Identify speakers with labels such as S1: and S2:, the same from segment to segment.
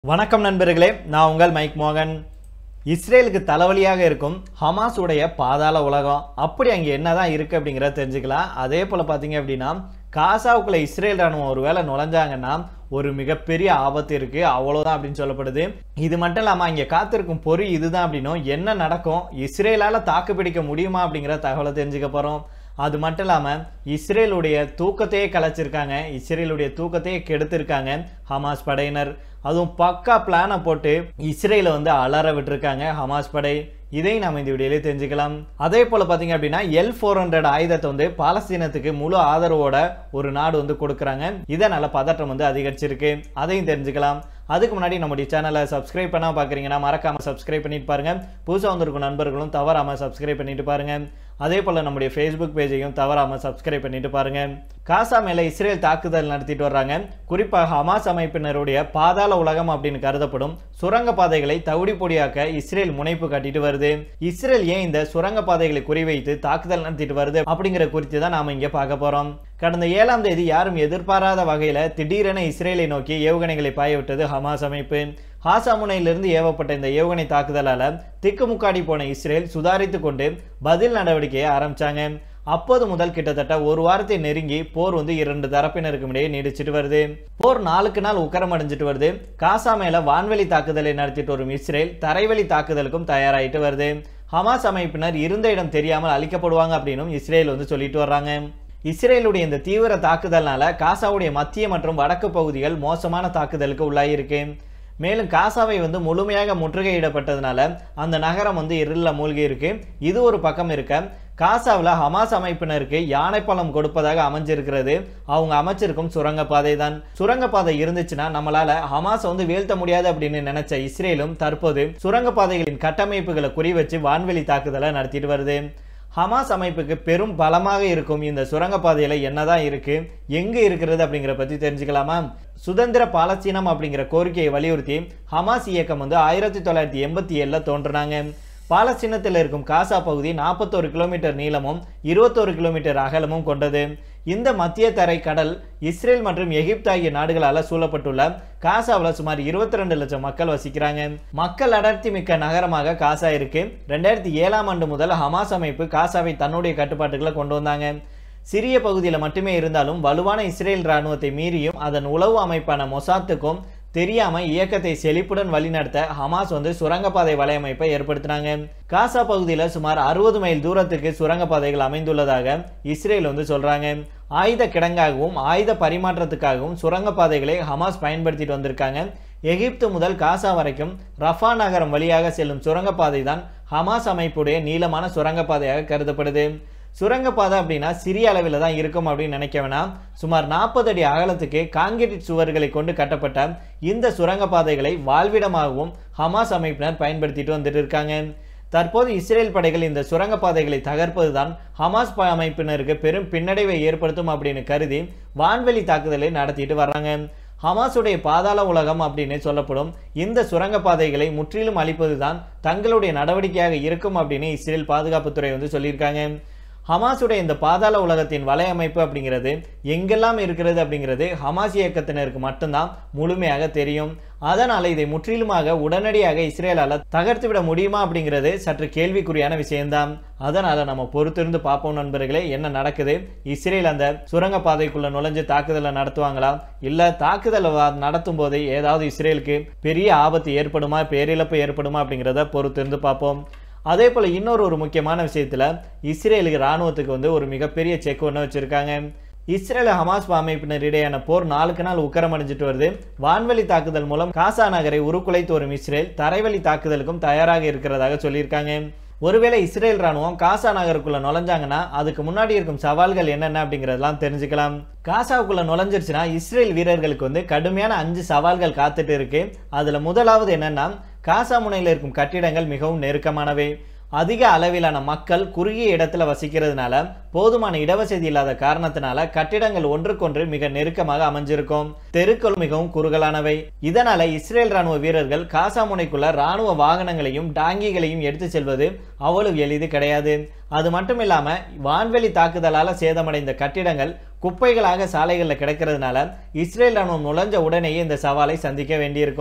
S1: வணக்கம் நண்பர்களே நான் உங்கள் மைக் மோகன் இஸ்ரேலுக்கு தலைவலியாக இருக்கும் ஹமாஸ் உடைய பாதாள உலகம் அப்படி அங்கே என்னதான் இருக்கு அப்படிங்கிறத தெரிஞ்சுக்கலாம் அதே போல் பார்த்தீங்க அப்படின்னா காசாவுக்குள்ள இஸ்ரேல் ராணுவம் ஒருவேளை நுழைஞ்சாங்கன்னா ஒரு மிகப்பெரிய ஆபத்து இருக்கு அவ்வளோதான் அப்படின்னு சொல்லப்படுது இது மட்டும் இல்லாமல் அங்கே காத்திருக்கும் பொறி இதுதான் அப்படின்னும் என்ன நடக்கும் இஸ்ரேலால் தாக்குப்பிடிக்க முடியுமா அப்படிங்கிற தகவலை தெரிஞ்சுக்க போகிறோம் அது மட்டும் இல்லாமல் இஸ்ரேலுடைய தூக்கத்தையே கலைச்சிருக்காங்க இஸ்ரேலுடைய தூக்கத்தையே கெடுத்திருக்காங்க ஹமாஸ் படையினர் அதுவும் பக்கா பிளானை போட்டு இஸ்ரேலை வந்து அலற விட்டுருக்காங்க ஹமாஸ் படை இதையும் நம்ம இந்த வீடியோலேயே தெரிஞ்சுக்கலாம் அதே போல் பார்த்தீங்க அப்படின்னா எல் ஃபோர் ஹண்ட்ரட் ஆயுதத்தை வந்து பாலஸ்தீனத்துக்கு முழு ஆதரவோட ஒரு நாடு வந்து கொடுக்குறாங்க இதனால பதட்டம் வந்து அதிகரிச்சிருக்கு அதையும் தெரிஞ்சுக்கலாம் அதுக்கு முன்னாடி நம்முடைய சேனலை சப்ஸ்கிரைப் பண்ணால் பார்க்குறீங்கன்னா மறக்காமல் சப்ஸ்கிரைப் பண்ணிட்டு பாருங்க புதுசாக வந்திருக்கும் நண்பர்களும் தவறாமல் சப்ஸ்கிரைப் பண்ணிட்டு பாருங்க அதே போல் நம்முடைய ஃபேஸ்புக் பேஜையும் தவறாமல் சப்ஸ்கிரைப் பண்ணிட்டு பாருங்க காசா மேலே இஸ்ரேல் தாக்குதல் நடத்திட்டு வர்றாங்க குறிப்பாக ஹமாஸ் அமைப்பினருடைய பாதாள உலகம் அப்படின்னு கருதப்படும் சுரங்க பாதைகளை தவிடி பொடியாக்க இஸ்ரேல் முனைப்பு காட்டிட்டு வருது இஸ்ரேல் ஏன் இந்த சுரங்க பாதைகளை குறிவைத்து தாக்குதல் நடத்திட்டு வருது அப்படிங்கிற குறித்து தான் நாம இங்க பார்க்க போறோம் கடந்த ஏழாம் தேதி யாரும் எதிர்பாராத வகையில திடீரென இஸ்ரேலை நோக்கி ஏவுகணைகளை பாயவிட்டது ஹமாஸ் அமைப்பு ஹாசா முனையிலிருந்து ஏவப்பட்ட இந்த ஏவுகணை தாக்குதலால திக்குமுக்காடி போன இஸ்ரேல் சுதாரித்து கொண்டு பதில் நடவடிக்கையை ஆரம்பிச்சாங்க அப்போது முதல் கிட்டத்தட்ட ஒரு வாரத்தை நெருங்கி போர் வந்து இரண்டு தரப்பினருக்கும் இடையே நீடிச்சிட்டு வருது போர் நாளுக்கு நாள் உக்கரம் அடைஞ்சிட்டு வருது காசா மேல வான்வெளி தாக்குதலை நடத்திட்டு வரும் இஸ்ரேல் தரைவழி தாக்குதலுக்கும் தயாராயிட்டு வருது ஹமாஸ் அமைப்பினர் இருந்த இடம் தெரியாமல் அழிக்கப்படுவாங்க அப்படின்னும் இஸ்ரேல் வந்து சொல்லிட்டு வர்றாங்க இஸ்ரேலுடைய இந்த தீவிர தாக்குதல்னால காசாவுடைய மத்திய மற்றும் வடக்கு பகுதிகள் மோசமான தாக்குதலுக்கு உள்ளாயிருக்கு மேலும் காசாவை வந்து முழுமையாக முற்றுகையிடப்பட்டதுனால அந்த நகரம் வந்து இருளில் மூழ்கி இருக்கு இது ஒரு பக்கம் இருக்க காசாவில் ஹமாஸ் அமைப்பினருக்கு யானைப்பழம் கொடுப்பதாக அமைஞ்சிருக்கிறது அவங்க அமைச்சிருக்கும் சுரங்கப்பாதை தான் சுரங்கப்பாதை இருந்துச்சுன்னா நம்மளால ஹமாஸை வந்து வீழ்த்த முடியாது அப்படின்னு நினைச்ச இஸ்ரேலும் தற்போது சுரங்கப்பாதைகளின் கட்டமைப்புகளை குறி வச்சு வான்வெளி தாக்குதலை நடத்திட்டு வருது ஹமாஸ் அமைப்புக்கு பெரும் பலமாக இருக்கும் இந்த சுரங்கப்பாதையில என்னதான் இருக்கு எங்க இருக்கிறது அப்படிங்கிற பத்தி தெரிஞ்சுக்கலாமா சுதந்திர பாலஸ்தீனம் அப்படிங்கிற கோரிக்கையை வலியுறுத்தி ஹமாஸ் இயக்கம் வந்து ஆயிரத்தி தொள்ளாயிரத்தி எண்பத்தி ஏழுல தோன்றினாங்க பாலஸ்தீனத்தில் இருக்கும் காசா பகுதி நாற்பத்தோரு கிலோமீட்டர் நீளமும் இருபத்தோரு கிலோமீட்டர் அகலமும் கொண்டது இந்த மத்திய தரை கடல் இஸ்ரேல் மற்றும் எகிப்து ஆகிய நாடுகளால் சூழப்பட்டுள்ள காசாவில் சுமார் இருபத்தி ரெண்டு லட்சம் மக்கள் வசிக்கிறாங்க மக்கள் அடர்த்தி மிக்க நகரமாக காசா இருக்கு ரெண்டாயிரத்தி ஏழாம் ஆண்டு முதல் ஹமாஸ் அமைப்பு காசாவை தன்னுடைய கட்டுப்பாட்டுக்குள்ள கொண்டு வந்தாங்க சிறிய பகுதியில் மட்டுமே இருந்தாலும் வலுவான இஸ்ரேல் இராணுவத்தை மீறியும் அதன் உளவு அமைப்பான மொசாத்துக்கும் தெரியாம இயக்கத்தை செழிப்புடன் வழிநடத்த ஹமாஸ் வந்து சுரங்கப்பாதை வலையமைப்பை ஏற்படுத்தினாங்க காசா பகுதியில் சுமார் அறுபது மைல் தூரத்துக்கு சுரங்கப்பாதைகள் அமைந்துள்ளதாக இஸ்ரேல் வந்து சொல்றாங்க ஆயுத கிடங்காகவும் ஆயுத பரிமாற்றத்துக்காகவும் சுரங்கப்பாதைகளை ஹமாஸ் பயன்படுத்திட்டு வந்திருக்காங்க எகிப்து முதல் காசா வரைக்கும் ரஃபா நகரம் வழியாக செல்லும் சுரங்கப்பாதை தான் ஹமாஸ் அமைப்புடைய நீளமான சுரங்கப்பாதையாக கருதப்படுது சுரங்கப்பாதை அப்படின்னா சிறிய அளவில் தான் இருக்கும் அப்படின்னு நினைக்க வேணாம் சுமார் நாற்பது அடி அகலத்துக்கு காங்கிரீட் சுவர்களை கொண்டு கட்டப்பட்ட இந்த சுரங்கப்பாதைகளை வாழ்விடமாகவும் ஹமாஸ் அமைப்பினர் பயன்படுத்திட்டு வந்துட்டு இருக்காங்க தற்போது இஸ்ரேல் படைகள் இந்த சுரங்கப்பாதைகளை தகர்ப்பது தான் ஹமாஸ் அமைப்பினருக்கு பெரும் பின்னடைவை ஏற்படுத்தும் அப்படின்னு கருதி வான்வெளி தாக்குதலை நடத்திட்டு வர்றாங்க ஹமாஸுடைய பாதாள உலகம் அப்படின்னு சொல்லப்படும் இந்த சுரங்கப்பாதைகளை முற்றிலும் அழிப்பது தான் தங்களுடைய நடவடிக்கையாக இருக்கும் அப்படின்னு இஸ்ரேல் பாதுகாப்புத்துறை வந்து சொல்லியிருக்காங்க ஹமாஸுடைய இந்த பாதாள உலகத்தின் வலையமைப்பு அப்படிங்கிறது எங்கெல்லாம் இருக்கிறது அப்படிங்கிறது ஹமாஸ் இயக்கத்தினருக்கு மட்டும்தான் முழுமையாக தெரியும் அதனால இதை முற்றிலுமாக உடனடியாக இஸ்ரேலால தகர்த்து விட முடியுமா அப்படிங்கிறது சற்று கேள்விக்குறியான விஷயம்தான் அதனால நம்ம பொறுத்திருந்து பார்ப்போம் நண்பர்களே என்ன நடக்குது இஸ்ரேல் அந்த சுரங்கப்பாதைக்குள்ள நுழைஞ்சு தாக்குதலை நடத்துவாங்களா இல்ல தாக்குதலை நடத்தும் போது ஏதாவது இஸ்ரேலுக்கு பெரிய ஆபத்து ஏற்படுமா பேரிழப்பு ஏற்படுமா அப்படிங்கிறத பொறுத்திருந்து பார்ப்போம் அதே போல் இன்னொரு ஒரு முக்கியமான விஷயத்தில் இஸ்ரேலுக்கு இராணுவத்துக்கு வந்து ஒரு மிகப்பெரிய செக் ஒன்று வச்சுருக்காங்க இஸ்ரேல் ஹமாஸ் அமைப்பினர் இடையான போர் நாளுக்கு நாள் உக்கரமடைஞ்சிட்டு வருது வான்வெளி தாக்குதல் மூலம் காசா நகரை உருக்குலைத்து வரும் இஸ்ரேல் தரைவழி தாக்குதலுக்கும் தயாராக இருக்கிறதாக சொல்லியிருக்காங்க ஒருவேளை இஸ்ரேல் ராணுவம் காசா நகருக்குள்ள நுழைஞ்சாங்கன்னா அதுக்கு முன்னாடி இருக்கும் சவால்கள் என்னென்ன அப்படிங்கிறதெல்லாம் தெரிஞ்சுக்கலாம் காசாவுக்குள்ள நுழைஞ்சிருச்சுன்னா இஸ்ரேல் வீரர்களுக்கு வந்து கடுமையான அஞ்சு சவால்கள் காத்துட்டு இருக்கு அதுல முதலாவது என்னன்னா காசா முனையில் இருக்கும் கட்டிடங்கள் மிகவும் நெருக்கமானவை அதிக அளவிலான மக்கள் குறுகிய இடத்துல வசிக்கிறதுனால போதுமான இடவசதி இல்லாத காரணத்தினால கட்டிடங்கள் ஒன்றுக்கொன்று மிக நெருக்கமாக அமைஞ்சிருக்கும் தெருக்கள் மிகவும் குறுகலானவை இதனால இஸ்ரேல் ராணுவ வீரர்கள் காசா முனைக்குள்ள ராணுவ வாகனங்களையும் டாங்கிகளையும் எடுத்து செல்வது அவ்வளவு எளிது கிடையாது அது மட்டும் இல்லாம வான்வெளி தாக்குதலால சேதமடைந்த கட்டிடங்கள் குப்பைகளாக சாலைகளில் கிடக்கிறதுனால இஸ்ரேல் ராணுவம் நுழைஞ்ச உடனேயே இந்த சவாலை சந்திக்க வேண்டியிருக்கும்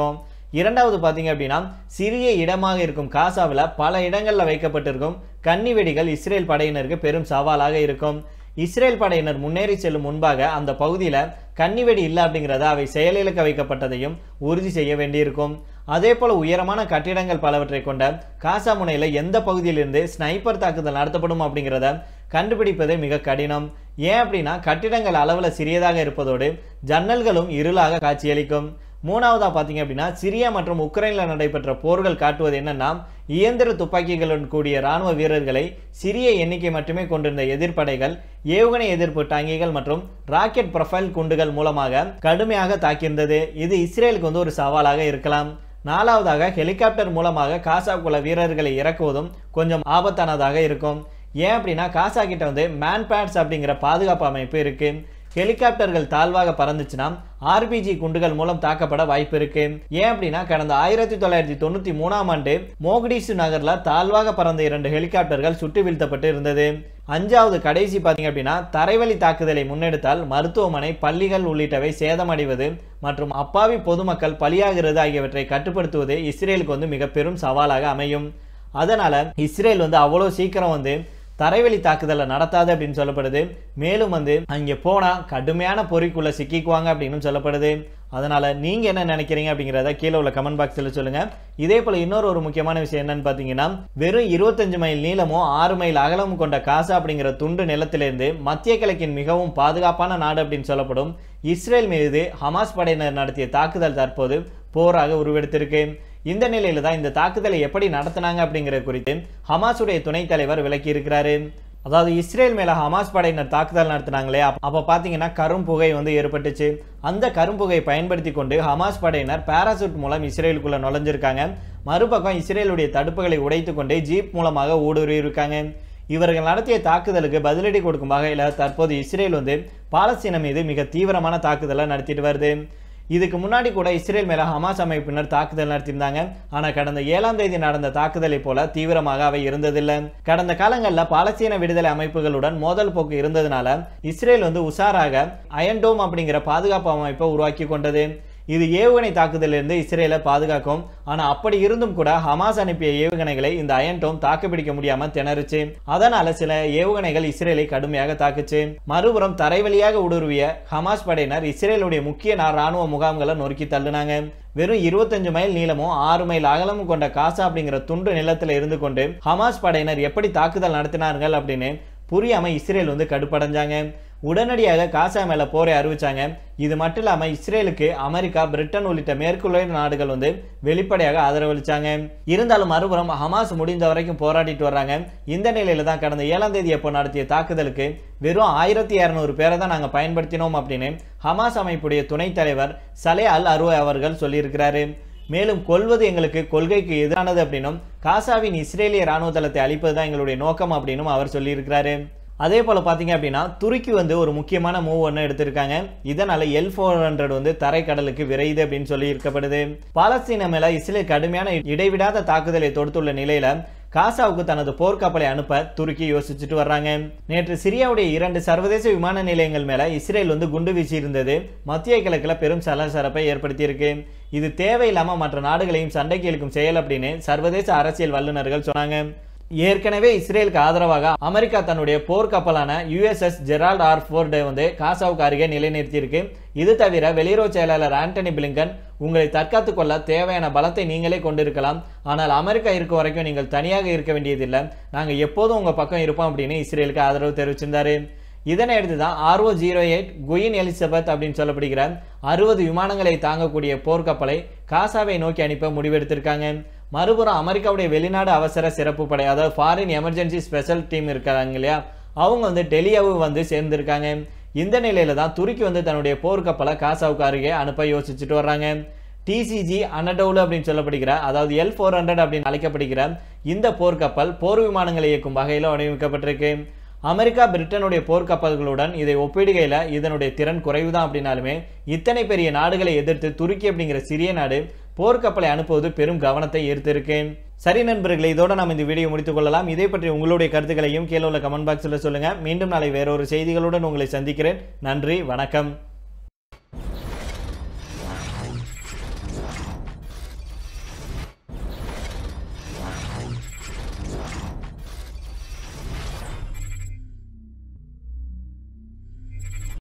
S1: இரண்டாவது பார்த்தீங்க அப்படின்னா சிறிய இடமாக இருக்கும் காசாவில் பல இடங்களில் வைக்கப்பட்டிருக்கும் கன்னி வெடிகள் இஸ்ரேல் படையினருக்கு பெரும் சவாலாக இருக்கும் இஸ்ரேல் படையினர் முன்னேறி செல்லும் முன்பாக அந்த பகுதியில் கன்னிவெடி இல்லை அப்படிங்கிறத அவை செயலிழக்க வைக்கப்பட்டதையும் உறுதி செய்ய வேண்டியிருக்கும் அதே போல உயரமான கட்டிடங்கள் பலவற்றை கொண்ட காசா முனையில் எந்த பகுதியிலிருந்து ஸ்னைப்பர் தாக்குதல் நடத்தப்படும் அப்படிங்கிறத கண்டுபிடிப்பதே மிக கடினம் ஏன் அப்படின்னா கட்டிடங்கள் அளவில் சிறியதாக இருப்பதோடு ஜன்னல்களும் இருளாக காட்சியளிக்கும் மூணாவதா பார்த்தீங்க அப்படின்னா சிரியா மற்றும் உக்ரைனில் நடைபெற்ற போர்கள் காட்டுவது என்னன்னா இயந்திர துப்பாக்கிகளுடன் கூடிய ராணுவ வீரர்களை சிறிய எண்ணிக்கை மட்டுமே கொண்டிருந்த எதிர்ப்படைகள் ஏவுகணை எதிர்ப்பு டாங்கிகள் மற்றும் ராக்கெட் ப்ரொஃபைல் குண்டுகள் மூலமாக கடுமையாக தாக்கியிருந்தது இது இஸ்ரேலுக்கு வந்து ஒரு சவாலாக இருக்கலாம் நாலாவதாக ஹெலிகாப்டர் மூலமாக காசாக்குள்ள வீரர்களை இறக்குவதும் கொஞ்சம் ஆபத்தானதாக இருக்கும் ஏன் அப்படின்னா காசா கிட்ட வந்து மேன் பேட்ஸ் அப்படிங்கிற பாதுகாப்பு அமைப்பு இருக்கு ஹெலிகாப்டர்கள் தாழ்வாக பறந்துச்சுன்னா ஆர்பிஜி குண்டுகள் மூலம் தாக்கப்பட வாய்ப்பு இருக்கு ஏன் அப்படின்னா கடந்த ஆயிரத்தி தொள்ளாயிரத்தி தொண்ணூத்தி மூணாம் ஆண்டு மோகடிசு நகர்ல தாழ்வாக பறந்த இரண்டு ஹெலிகாப்டர்கள் சுட்டு வீழ்த்தப்பட்டு இருந்தது அஞ்சாவது கடைசி பார்த்தீங்க அப்படின்னா தரைவழி தாக்குதலை முன்னெடுத்தால் மருத்துவமனை பள்ளிகள் உள்ளிட்டவை சேதமடைவது மற்றும் அப்பாவி பொதுமக்கள் பலியாகிறது ஆகியவற்றை கட்டுப்படுத்துவது இஸ்ரேலுக்கு வந்து மிக பெரும் சவாலாக அமையும் அதனால இஸ்ரேல் வந்து அவ்வளோ சீக்கிரம் வந்து தரைவழி தாக்குதலை நடத்தாது அப்படின்னு சொல்லப்படுது மேலும் வந்து அங்கே போனால் கடுமையான பொறிக்குள்ள சிக்கிக்குவாங்க அப்படின்னு சொல்லப்படுது அதனால நீங்க என்ன நினைக்கிறீங்க அப்படிங்கிறத கீழே உள்ள கமெண்ட் பாக்ஸில் சொல்லுங்க இதே போல இன்னொரு ஒரு முக்கியமான விஷயம் என்னன்னு பார்த்தீங்கன்னா வெறும் இருபத்தஞ்சு மைல் நீளமும் ஆறு மைல் அகலமும் கொண்ட காசா அப்படிங்கிற துண்டு நிலத்திலிருந்து மத்திய கிழக்கின் மிகவும் பாதுகாப்பான நாடு அப்படின்னு சொல்லப்படும் இஸ்ரேல் மீது ஹமாஸ் படையினர் நடத்திய தாக்குதல் தற்போது போராக உருவெடுத்திருக்கு இந்த நிலையில தான் இந்த தாக்குதலை எப்படி நடத்தினாங்க அப்படிங்கிறது குறித்து ஹமாஸுடைய துணைத் தலைவர் விளக்கி இருக்கிறாரு அதாவது இஸ்ரேல் மேல ஹமாஸ் படையினர் தாக்குதல் நடத்தினாங்களே அப்ப- அப்ப பாத்தீங்கன்னா கரும்புகை வந்து ஏற்பட்டுச்சு அந்த கரும்புகை பயன்படுத்தி கொண்டு ஹமாஸ் படையினர் பாராசூட் மூலம் இஸ்ரேலுக்குள்ள நுழைஞ்சிருக்காங்க மறுபக்கம் இஸ்ரேலுடைய தடுப்புகளை உடைத்து கொண்டு ஜீப் மூலமாக ஊடுருவி இருக்காங்க இவர்கள் நடத்திய தாக்குதலுக்கு பதிலடி கொடுக்கும் வகையில் தற்போது இஸ்ரேல் வந்து பாலஸ்தீனம் மீது மிக தீவிரமான தாக்குதலை நடத்திட்டு வருது இதுக்கு முன்னாடி கூட இஸ்ரேல் மேல ஹமாஸ் அமைப்பினர் தாக்குதல் நடத்தியிருந்தாங்க ஆனா கடந்த ஏழாம் தேதி நடந்த தாக்குதலை போல தீவிரமாக அவை இருந்ததில்லை கடந்த காலங்களில் பாலஸ்தீன விடுதலை அமைப்புகளுடன் மோதல் போக்கு இருந்ததுனால இஸ்ரேல் வந்து உஷாராக அயன்டோம் அப்படிங்கிற பாதுகாப்பு அமைப்பை உருவாக்கி கொண்டது இது ஏவுகணை தாக்குதலிருந்து இஸ்ரேலை பாதுகாக்கும் ஆனா அப்படி இருந்தும் கூட ஹமாஸ் அனுப்பிய ஏவுகணைகளை இந்த அயன்டோம் தாக்குப்பிடிக்க முடியாம திணறுச்சு அதனால சில ஏவுகணைகள் இஸ்ரேலை கடுமையாக தாக்குச்சு மறுபுறம் தரைவழியாக ஊடுருவிய ஹமாஸ் படையினர் இஸ்ரேலுடைய முக்கிய நா- ராணுவ முகாம்களை நொறுக்கி தள்ளினாங்க வெறும் இருபத்தஞ்சு மைல் நீளமும் ஆறு மைல் அகலமும் கொண்ட காசா அப்படிங்கிற துண்டு நிலத்துல இருந்து கொண்டு ஹமாஸ் படையினர் எப்படி தாக்குதல் நடத்தினார்கள் அப்படின்னு புரியாம இஸ்ரேல் வந்து கடுப்படைஞ்சாங்க உடனடியாக காசா மேல போரை அறிவிச்சாங்க இது மட்டும் இல்லாம இஸ்ரேலுக்கு அமெரிக்கா பிரிட்டன் உள்ளிட்ட மேற்குள்ள நாடுகள் வந்து வெளிப்படையாக ஆதரவளிச்சாங்க இருந்தாலும் மறுபுறம் ஹமாஸ் முடிந்த வரைக்கும் போராடிட்டு வர்றாங்க இந்த நிலையில தான் கடந்த ஏழாம் தேதி அப்போ நடத்திய தாக்குதலுக்கு வெறும் ஆயிரத்தி இரநூறு பேரை தான் நாங்க பயன்படுத்தினோம் அப்படின்னு ஹமாஸ் அமைப்புடைய துணைத் தலைவர் சலே அல் அருவ அவர்கள் சொல்லியிருக்கிறாரு மேலும் கொல்வது எங்களுக்கு கொள்கைக்கு எதிரானது அப்படின்னும் காசாவின் இஸ்ரேலிய ராணுவ தளத்தை அழிப்பது தான் எங்களுடைய நோக்கம் அப்படின்னும் அவர் சொல்லியிருக்கிறாரு அதே போல பாத்தீங்க அப்படின்னா துருக்கி வந்து ஒரு முக்கியமான மூவ் ஒன்று எடுத்திருக்காங்க இதனால எல் ஃபோர் ஹண்ட்ரட் வந்து தரைக்கடலுக்கு விரையுது அப்படின்னு சொல்லி இருக்கப்படுது பாலஸ்தீன மேல இஸ்ரேல் கடுமையான இடைவிடாத தாக்குதலை தொடுத்துள்ள நிலையில காசாவுக்கு தனது போர்க்கப்பலை அனுப்ப துருக்கி யோசிச்சுட்டு வர்றாங்க நேற்று சிரியாவுடைய இரண்டு சர்வதேச விமான நிலையங்கள் மேல இஸ்ரேல் வந்து குண்டு வீசி இருந்தது மத்திய கிழக்குல பெரும் சலசலப்பை ஏற்படுத்தியிருக்கு இது தேவையில்லாம மற்ற நாடுகளையும் சண்டைக்கு இழுக்கும் செயல் அப்படின்னு சர்வதேச அரசியல் வல்லுநர்கள் சொன்னாங்க ஏற்கனவே இஸ்ரேலுக்கு ஆதரவாக அமெரிக்கா தன்னுடைய போர்க்கப்பலான யுஎஸ்எஸ் ஜெரால்ட் ஆர் ஃபோர்டை வந்து காசாவுக்கு அருகே நிலைநிறுத்தியிருக்கு இது தவிர வெளியுறவு செயலாளர் ஆண்டனி பிளிங்கன் உங்களை தற்காத்துக் கொள்ள தேவையான பலத்தை நீங்களே கொண்டிருக்கலாம் ஆனால் அமெரிக்கா இருக்கும் வரைக்கும் நீங்கள் தனியாக இருக்க வேண்டியதில்லை நாங்கள் எப்போதும் உங்கள் பக்கம் இருப்போம் அப்படின்னு இஸ்ரேலுக்கு ஆதரவு தெரிவிச்சிருந்தாரு இதனை அடுத்து தான் RO zero eight Queen Elizabeth அப்படின்னு சொல்லப்படுகிற அறுபது விமானங்களை தாங்கக்கூடிய போர்க்கப்பலை காசாவை நோக்கி அனுப்ப முடிவெடுத்திருக்காங்க மறுபுறம் அமெரிக்காவுடைய வெளிநாடு அவசர சிறப்பு படை அதாவது ஃபாரின் எமர்ஜென்சி ஸ்பெஷல் டீம் இருக்காங்க இல்லையா அவங்க வந்து டெல்லியாவு வந்து சேர்ந்திருக்காங்க இந்த நிலையில தான் துருக்கி வந்து தன்னுடைய போர்க்கப்பலை காசாவுக்கு அருகே அனுப்ப யோசிச்சுட்டு வர்றாங்க டிசிஜி அனடோலு அப்படின்னு சொல்லப்படுகிற அதாவது எல் ஃபோர் ஹண்ட்ரட் அப்படின்னு அழைக்கப்படுகிற இந்த போர்க்கப்பல் போர் விமானங்களை இயக்கும் வகையில் வடிவமைக்கப்பட்டிருக்கு அமெரிக்கா பிரிட்டனுடைய போர்க்கப்பல்களுடன் இதை ஒப்பிடுகையில் இதனுடைய திறன் குறைவுதான் அப்படின்னாலுமே இத்தனை பெரிய நாடுகளை எதிர்த்து துருக்கி அப்படிங்கிற சிறிய நாடு போர்க்கப்பலை அனுப்புவது பெரும் கவனத்தை ஈர்த்திருக்கு சரி நண்பர்களே இதோட நாம் இந்த வீடியோ முடித்துக் கொள்ளலாம் இதை பற்றி உங்களுடைய கருத்துக்களையும் கீழே உள்ள கமெண்ட் பாக்ஸில் சொல்லுங்க மீண்டும் நாளை வேறொரு செய்திகளுடன் உங்களை சந்திக்கிறேன் நன்றி வணக்கம்